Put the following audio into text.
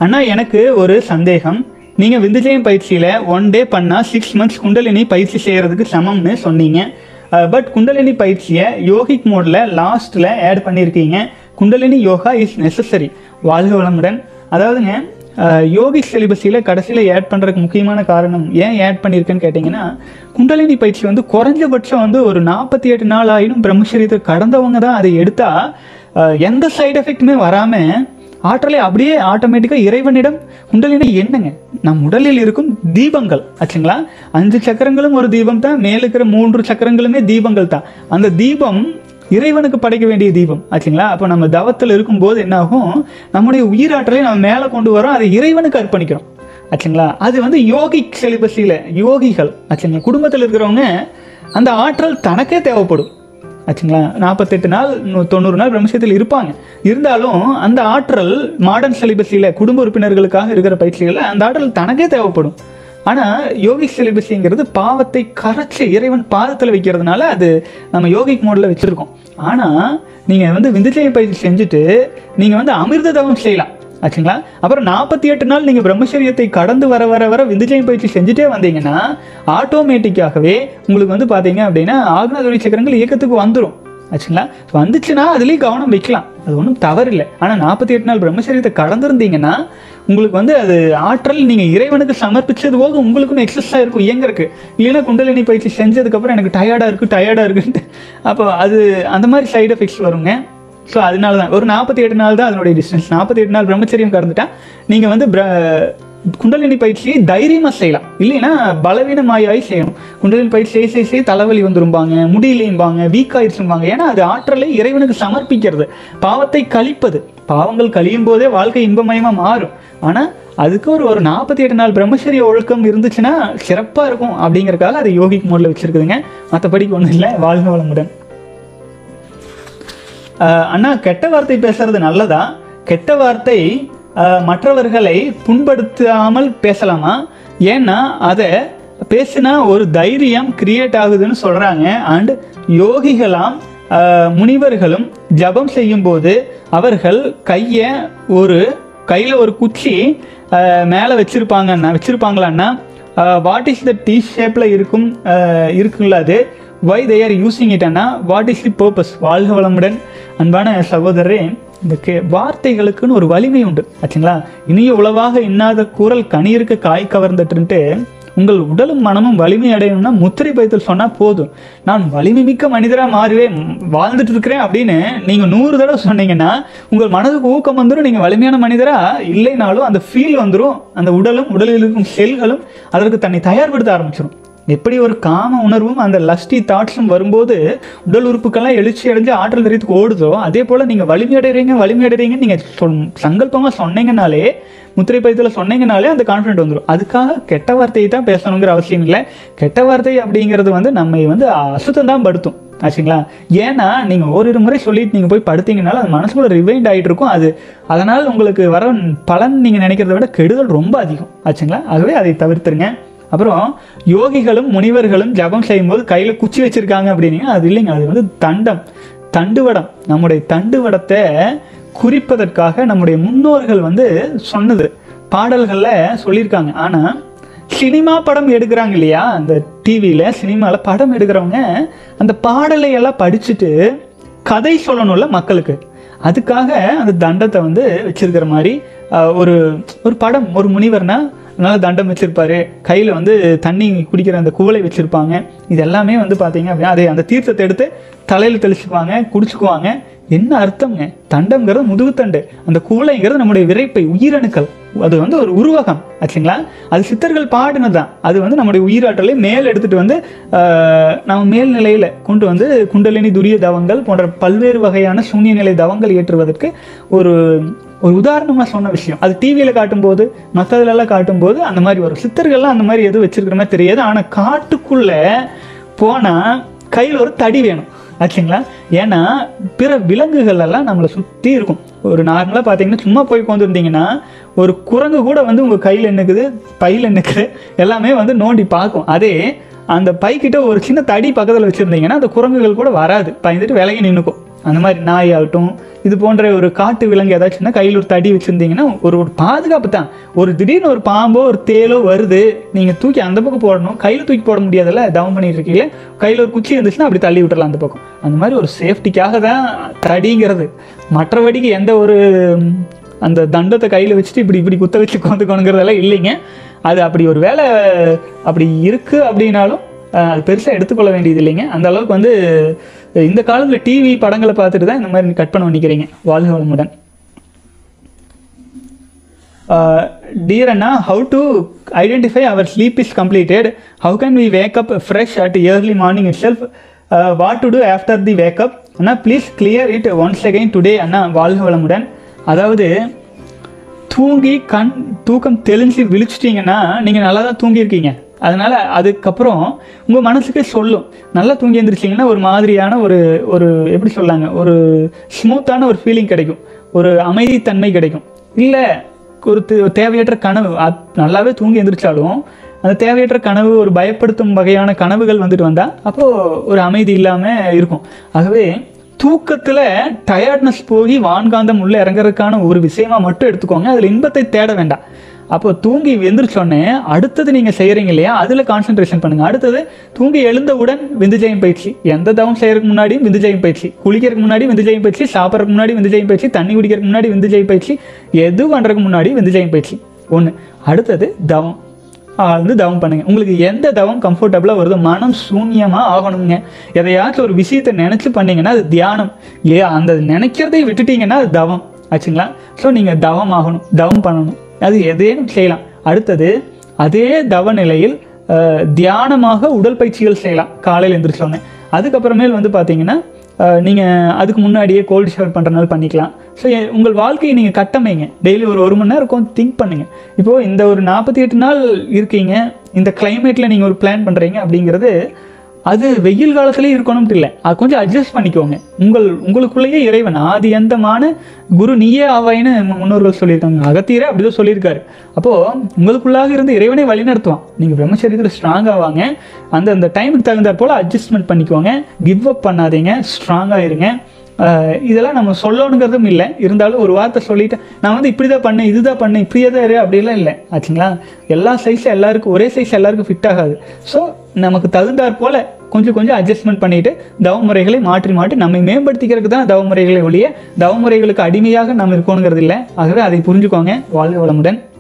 அண்ணா எனக்கு ஒரு சந்தேகம் நீங்கள் விந்துஜயம் பயிற்சியில் ஒன் டே பண்ணால் சிக்ஸ் மந்த்ஸ் குண்டலினி பயிற்சி செய்கிறதுக்கு சமம்னு சொன்னீங்க பட் குண்டலினி பயிற்சியை யோகிக் மோடில் லாஸ்ட்டில் ஆட் பண்ணியிருக்கீங்க குண்டலினி யோகா இஸ் நெசசரி வாழ்க வளமுடன் அதாவதுங்க யோகிக் சிலிபஸில் கடைசியில் ஆட் பண்ணுறதுக்கு முக்கியமான காரணம் ஏன் ஆட் பண்ணியிருக்கேன்னு கேட்டிங்கன்னா குண்டலினி பயிற்சி வந்து குறைஞ்சபட்சம் வந்து ஒரு நாற்பத்தி எட்டு நாள் ஆயிடும் பிரம்மச்சரியத்தை கடந்தவங்க தான் அதை எடுத்தால் எந்த சைடு எஃபெக்ட்டுமே வராமல் ஆற்றலை அப்படியே ஆட்டோமேட்டிக்காக இறைவனிடம் குண்டலினி என்னங்க நம் உடலில் இருக்கும் தீபங்கள் ஆச்சுங்களா அஞ்சு சக்கரங்களும் ஒரு தீபம் தான் மேல இருக்கிற மூன்று சக்கரங்களுமே தீபங்கள் தான் அந்த தீபம் இறைவனுக்கு படைக்க வேண்டிய தீபம் ஆச்சுங்களா அப்போ நம்ம தவத்தில் இருக்கும்போது என்னாகும் நம்முடைய உயிராற்றலை நம்ம மேலே கொண்டு வரோம் அதை இறைவனுக்கு அர்ப்பணிக்கிறோம் ஆச்சுங்களா அது வந்து யோகிக் சிலிபஸில் யோகிகள் ஆச்சுங்களா குடும்பத்தில் இருக்கிறவங்க அந்த ஆற்றல் தனக்கே தேவைப்படும் ஆச்சுங்களா நாற்பத்தெட்டு நாள் நூ- தொண்ணூறு நாள் பிரம்மசத்தில் இருப்பாங்க இருந்தாலும் அந்த ஆற்றல் மாடர்ன் சிலிபஸில் குடும்ப உறுப்பினர்களுக்காக இருக்கிற பயிற்சிகளில் அந்த ஆற்றல் தனக்கே தேவைப்படும் ஆனால் யோகிக் சிலிபஸிங்கிறது பாவத்தை கரைச்சி இறைவன் பாதத்தில் வைக்கிறதுனால அது நம்ம யோகிக் மோடில் வச்சுருக்கோம் ஆனால் நீங்கள் வந்து விந்துஜய பயிற்சி செஞ்சுட்டு நீங்கள் வந்து அமிர்த தவம் செய்யலாம் ஆச்சுங்களா அப்புறம் நாற்பத்தி எட்டு நாள் நீங்கள் பிரம்மச்சரியத்தை கடந்து வர வர வர விந்துஜயம் பயிற்சி செஞ்சுட்டே வந்தீங்கன்னா ஆட்டோமேட்டிக்காகவே உங்களுக்கு வந்து பார்த்தீங்க அப்படின்னா ஆக்னாதுரை சக்கரங்கள் இயக்கத்துக்கு வந்துடும் ஆச்சுங்களா வந்துச்சுன்னா அதுலேயும் கவனம் வைக்கலாம் அது ஒன்றும் தவறில்லை ஆனால் நாற்பத்தி எட்டு நாள் பிரம்மச்சரியத்தை கடந்திருந்தீங்கன்னா உங்களுக்கு வந்து அது ஆற்றல் நீங்கள் இறைவனுக்கு சமர்ப்பிச்சது போக உங்களுக்கும் எக்ஸஸாக இருக்கும் இயங்கருக்கு இல்லைன்னா குண்டலினி பயிற்சி செஞ்சதுக்கப்புறம் எனக்கு டயர்டாக இருக்குது டயர்டாக இருக்குன்ட்டு அப்போ அது அந்த மாதிரி சைடு எஃபெக்ட்ஸ் வருங்க ஸோ அதனால தான் ஒரு நாற்பத்தி எட்டு நாள் தான் அதனுடைய டிஸ்டன்ஸ் நாற்பத்தி எட்டு நாள் பிரம்மச்சரியம் கடந்துட்டா நீங்கள் வந்து பிர- குண்டலினி பயிற்சியை தைரியமாக செய்யலாம் இல்லைன்னா பலவீனமாயாய் செய்யணும் குண்டலினி பயிற்சி செய்ய செய்ய செய்ய தலைவலி வந்துரும்பாங்க முடியலையும்பாங்க வீக் ஆயிடுச்சும்பாங்க ஏன்னா அது ஆற்றலை இறைவனுக்கு சமர்ப்பிக்கிறது பாவத்தை கழிப்பது பாவங்கள் கழியும் போதே வாழ்க்கை இன்பமயமாக மாறும் ஆனால் அதுக்கு ஒரு ஒரு நாற்பத்தி எட்டு நாள் பிரம்மச்சரிய ஒழுக்கம் இருந்துச்சுன்னா சிறப்பாக இருக்கும் அப்படிங்கறதுக்காக அதை யோகிக் மோடில் வச்சுருக்குதுங்க மற்றபடிக்கு ஒன்றும் இல்லை வாழ்க வளமுடன் ஆஹ் அண்ணா கெட்ட வார்த்தை பேசுறது நல்லதா கெட்ட வார்த்தை ஆஹ் மற்றவர்களை புண்படுத்தாமல் பேசலாமா ஏன்னா அதை பேசினா ஒரு தைரியம் கிரியேட் ஆகுதுன்னு சொல்றாங்க அண்ட் யோகிகளாம் ஆஹ் முனிவர்களும் ஜபம் செய்யும்போது அவர்கள் கையை ஒரு கையில் ஒரு குச்சி மேலே வச்சுருப்பாங்கண்ணா வச்சுருப்பாங்களாண்ணா வாட் இஸ் த டீ ஷேப்பில் இருக்கும் ஆஹ் இருக்குங்களா அது why they are using it அண்ணா வாட் இஸ் தி பர்பஸ் வாழ்க வளமுடன் அன்பான சகோதரரே இந்த கே வார்த்தைகளுக்குன்னு ஒரு வலிமை உண்டு ஆச்சுங்களா இனிய உளவாக இன்னாத கூறல் கனி இருக்க காய் கவர்ந்துட்டுன்ட்டு உங்கள் உடலும் மனமும் வலிமை அடையணும்னா முத்திரை பயத்தில் சொன்னால் போதும் நான் வலிமை மிக்க மனிதராக மாறுவேன் ம், வாழ்ந்துட்டு இருக்கிறேன் அப்படின்னு நீங்கள் நூறு தடவை சொன்னீங்கன்னா உங்கள் மனதுக்கு ஊக்கம் வந்துடும் நீங்கள் வலிமையான மனிதராக இல்லைனாலும் அந்த ஃபீல் வந்துடும் அந்த உடலும் உடலில் இருக்கும் செல்களும் அதற்கு தன்னை தயார்படுத்த ஆரம்பிச்சிடும் எப்படி ஒரு காம உணர்வும் அந்த லஸ்டி தாட்ஸும் வரும்போது உடல் உறுப்புக்கெல்லாம் எழுச்சி அடைஞ்சு ஆற்றல் நிறையத்துக்கு ஓடுதோ அதே போல் நீங்கள் வலிமை அடைகிறீங்க வலிமை அடைகிறீங்கன்னு நீங்கள் சொல் சங்கல்பமாக சொன்னீங்கனாலே முத்திரை பயத்தில் சொன்னீங்கனாலே அந்த கான்ஃபிடென்ட் வந்துடும் அதுக்காக கெட்ட வார்த்தையை தான் பேசணுங்கிற அவசியம் இல்லை கெட்ட வார்த்தை அப்படிங்கிறது வந்து நம்மை வந்து அசுத்தம் தான் படுத்தும் ஆச்சுங்களா ஏன்னா நீங்கள் ஓரிரு முறை சொல்லிட்டு நீங்கள் போய் படுத்தீங்கனால அது மனசுக்குள்ள ரிவைண்ட் ஆகிட்டு இருக்கும் அது அதனால் உங்களுக்கு வர பலன் நீங்கள் நினைக்கிறத விட கெடுதல் ரொம்ப அதிகம் ஆச்சுங்களா ஆகவே அதை தவிர்த்துருங்க அப்புறம் யோகிகளும் முனிவர்களும் ஜபம் செய்யும்போது கையில் குச்சி வச்சிருக்காங்க அப்படின்னீங்க அது இல்லைங்க அது வந்து தண்டம் தண்டுவடம் நம்முடைய தண்டுவடத்தை குறிப்பதற்காக நம்முடைய முன்னோர்கள் வந்து சொன்னது பாடல்களில் சொல்லியிருக்காங்க ஆனால் சினிமா படம் எடுக்கிறாங்க இல்லையா அந்த டிவியில் சினிமாவில் படம் எடுக்கிறவங்க அந்த பாடலை எல்லாம் படிச்சுட்டு கதை சொல்லணும்ல மக்களுக்கு அதுக்காக அந்த தண்டத்தை வந்து வச்சிருக்கிற மாதிரி ஆஹ், ஒரு ஒரு படம் ஒரு முனிவர்னா அதனால தண்டம் வச்சிருப்பாரு கையில் வந்து தண்ணி குடிக்கிற அந்த குவளை வச்சிருப்பாங்க இது எல்லாமே வந்து பார்த்தீங்க அப்படின்னா அதை அந்த தீர்த்தத்தை எடுத்து தலையில் தெளிச்சுக்குவாங்க குடிச்சுக்குவாங்க என்ன அர்த்தம்ங்க தண்டம்ங்கிறது முதுகுத்தண்டு அந்த குவளைங்கிறது நம்முடைய விரைப்பை உயிரணுக்கள் அது வந்து ஒரு உருவகம் ஆச்சுங்களா அது சித்தர்கள் பாடினது தான் அது வந்து நம்முடைய உயிராற்றலை மேல் எடுத்துட்டு வந்து ஆஹ், நம்ம மேல் நிலையில கொண்டு வந்து குண்டலினி துரிய தவங்கள் போன்ற பல்வேறு வகையான சூன்ய நிலை தவங்கள் ஏற்றுவதற்கு ஒரு ஒரு உதாரணமாக சொன்ன விஷயம் அது டிவியில் காட்டும்போது மற்றதுலலாம் காட்டும்போது அந்த மாதிரி வரும் சித்தர்கள்லாம் அந்த மாதிரி எதுவும் வச்சிருக்கிற மாதிரி தெரியாது ஆனால் காட்டுக்குள்ளே போனால் கையில் ஒரு தடி வேணும் ஆச்சுங்களா ஏன்னா பிற விலங்குகள் எல்லாம் நம்மளை சுற்றி இருக்கும் ஒரு நார்மலாக பார்த்தீங்கன்னா சும்மா போய் உட்காந்துருந்தீங்கன்னா ஒரு குரங்கு கூட வந்து உங்கள் கையில் என்னக்குது பையில் என்னக்குது எல்லாமே வந்து நோண்டி பார்க்கும் அதே அந்த பைக்கிட்ட ஒரு சின்ன தடி பக்கத்தில் வச்சுருந்தீங்கன்னா அந்த குரங்குகள் கூட வராது பயந்துட்டு விலகி நின்றுக்கும் அந்த மாதிரி நாய் ஆகட்டும் இது போன்ற ஒரு காட்டு விலங்கு ஏதாச்சும்னா கையில் ஒரு தடி வச்சுருந்தீங்கன்னா ஒரு ஒரு பாதுகாப்பு தான் ஒரு திடீர்னு ஒரு பாம்போ ஒரு தேலோ வருது நீங்கள் தூக்கி அந்த பக்கம் போடணும் கையில் தூக்கி போட முடியாதுல்ல தவம் பண்ணிட்டு இருக்கீங்க கையில் ஒரு குச்சி இருந்துச்சுன்னா அப்படி தள்ளி விட்டுறலாம் அந்த பக்கம் அந்த மாதிரி ஒரு சேஃப்டிக்காக தான் தடிங்கிறது மற்றபடிக்கு எந்த ஒரு ம், அந்த தண்டத்தை கையில் வச்சுட்டு இப்படி இப்படி குத்த வச்சு கொண்டுக்கணுங்கிறதெல்லாம் இல்லைங்க அது அப்படி ஒரு வேலை அப்படி இருக்குது அப்படின்னாலும் அஹ், அது பெருசாக எடுத்துக்கொள்ள வேண்டியது இல்லைங்க அந்த அளவுக்கு வந்து இந்த காலத்தில் டிவி படங்களை பார்த்துட்டு தான் இந்த மாதிரி கட் பண்ண நினைக்கிறீங்க வாழ்க வளமுடன் dear Anna, how to identify our sleep is completed? How can we wake up fresh at early morning itself? Uh, what to do after the wake up? Anna, please clear it once again today. Anna, வாழ்க வளமுடன் அதாவது தூங்கி கண் தூக்கம் தெளிஞ்சு விழிச்சிட்டிங்கன்னா நீங்கள் நல்லா தான் தூங்கியிருக்கீங்க அதனால் அதுக்கப்புறம் உங்கள் மனசுக்கே சொல்லும் நல்லா தூங்கி எழுந்திரிச்சிங்கன்னா ஒரு மாதிரியான ஒரு ஒரு எப்படி சொல்லாங்க ஒரு ஸ்மூத்தான ஒரு ஃபீலிங் கிடைக்கும் ஒரு அமைதித்தன்மை கிடைக்கும் இல்லை ஒரு தே- தேவையற்ற கனவு அத்- நல்லாவே தூங்கி எந்திரிச்சாலும் அந்த தேவையற்ற கனவு ஒரு பயப்படுத்தும் வகையான கனவுகள் வந்துட்டு வந்தால் அப்போது ஒரு அமைதி இல்லாமல் இருக்கும் ஆகவே தூக்கத்தில் டயர்ட்னஸ் போய் வான்காந்தம் உள்ளே இறங்குறதுக்கான ஒரு விஷயமா மட்டும் எடுத்துக்கோங்க அதில் இன்பத்தை தேட வேண்டாம் அப்போ தூங்கி எந்திரிச்சோடனே அடுத்தது நீங்கள் செய்கிறீங்க இல்லையா அதில் கான்சென்ட்ரேஷன் பண்ணுங்கள் அடுத்தது தூங்கி எழுந்தவுடன் விந்துஜயம் பயிற்சி எந்த தவம் செய்யறதுக்கு முன்னாடியும் விந்துஜயம் பயிற்சி குளிக்கிறதுக்கு முன்னாடி விந்துஜயம் பயிற்சி சாப்பிட்றதுக்கு முன்னாடி விந்துஜயம் பயிற்சி தண்ணி குடிக்கிறதுக்கு முன்னாடி விந்துஜயம் பயிற்சி எது பண்ணுறதுக்கு முன்னாடி விந்துஜயம் பயிற்சி ஒன்று அடுத்தது தவம் வந்து தவம் பண்ணுங்க உங்களுக்கு எந்த தவம் கம்ஃபர்டபுளாக வருதோ மனம் சூன்யமாக ஆகணுங்க எதையாச்சும் ஒரு விஷயத்தை நினச்சி பண்ணீங்கன்னா அது தியானம் ஏ அந்த நினைக்கிறதை விட்டுட்டீங்கன்னா அது தவம் ஆச்சுங்களா ஸோ நீங்கள் தவம் ஆகணும் தவம் பண்ணணும் அது எதேனும் செய்யலாம் அடுத்தது அதே தவ நிலையில் அஹ், தியானமாக உடற்பயிற்சிகள் செய்யலாம் காலையில் எந்திரிச்சோன்னே அதுக்கப்புறமேல் வந்து பார்த்தீங்கன்னா நீங்கள் அதுக்கு முன்னாடியே கோல்டு ஷவர் பண்ணுறனால பண்ணிக்கலாம் ஸோ உங்கள் வாழ்க்கையை நீங்கள் கட்டமைங்க டெய்லி ஒரு ஒரு மணி நேரம் உட்காந்து திங்க் பண்ணுங்கள் இப்போது இந்த ஒரு நாற்பத்தி எட்டு நாள் இருக்கீங்க இந்த கிளைமேட்டில் நீங்கள் ஒரு பிளான் பண்ணுறீங்க அப்படிங்கிறது அது வெயில் காலத்துலேயே இருக்கணும்ட்டு இல்லை அது கொஞ்சம் அட்ஜஸ்ட் பண்ணிக்கோங்க உங்கள் உங்களுக்குள்ளேயே இறைவன் ஆதி அந்தமான குரு நீயே ஆவாயின்னு நம்ம முன்னோர்கள் சொல்லியிருக்காங்க அகத்தீரே அப்படிதான் சொல்லியிருக்காரு அப்போது உங்களுக்குள்ளாக இருந்து இறைவனை வழிநடத்துவான் நீங்கள் பிரம்மச்சரியத்தில் ஸ்ட்ராங் ஆவாங்க அந்த அந்த டைமுக்கு தகுந்தாற் போல் அட்ஜஸ்ட்மெண்ட் பண்ணிக்கோங்க கிவ் அப் பண்ணாதீங்க ஸ்ட்ராங்காக இருங்க ஆஹ் இதெல்லாம் நம்ம சொல்லணுங்கிறதும் இல்லை இருந்தாலும் ஒரு வார்த்தை சொல்லிட்டு நான் வந்து இப்படி தான் பண்ணேன் இதுதான் பண்ணேன் இப்படியே தான் இரு அப்படிலாம் இல்லை ஆச்சுங்களா எல்லா சைஸும் எல்லாருக்கும் ஒரே சைஸ் எல்லாருக்கும் ஃபிட் ஆகாது ஸோ நமக்கு தகுந்தாற் போல் கொஞ்சம் கொஞ்சம் அட்ஜஸ்ட்மெண்ட் பண்ணிட்டு தவமுறைகளை மாற்றி மாற்றி நம்மை மேம்படுத்திக்கிறதுக்கு தான் தவமுறைகளை ஒழிய தவமுறைகளுக்கு அடிமையாக நம்ம இருக்கணுங்கிறது இல்லை ஆகவே அதை புரிஞ்சுக்கோங்க வாழ்க வளமுடன்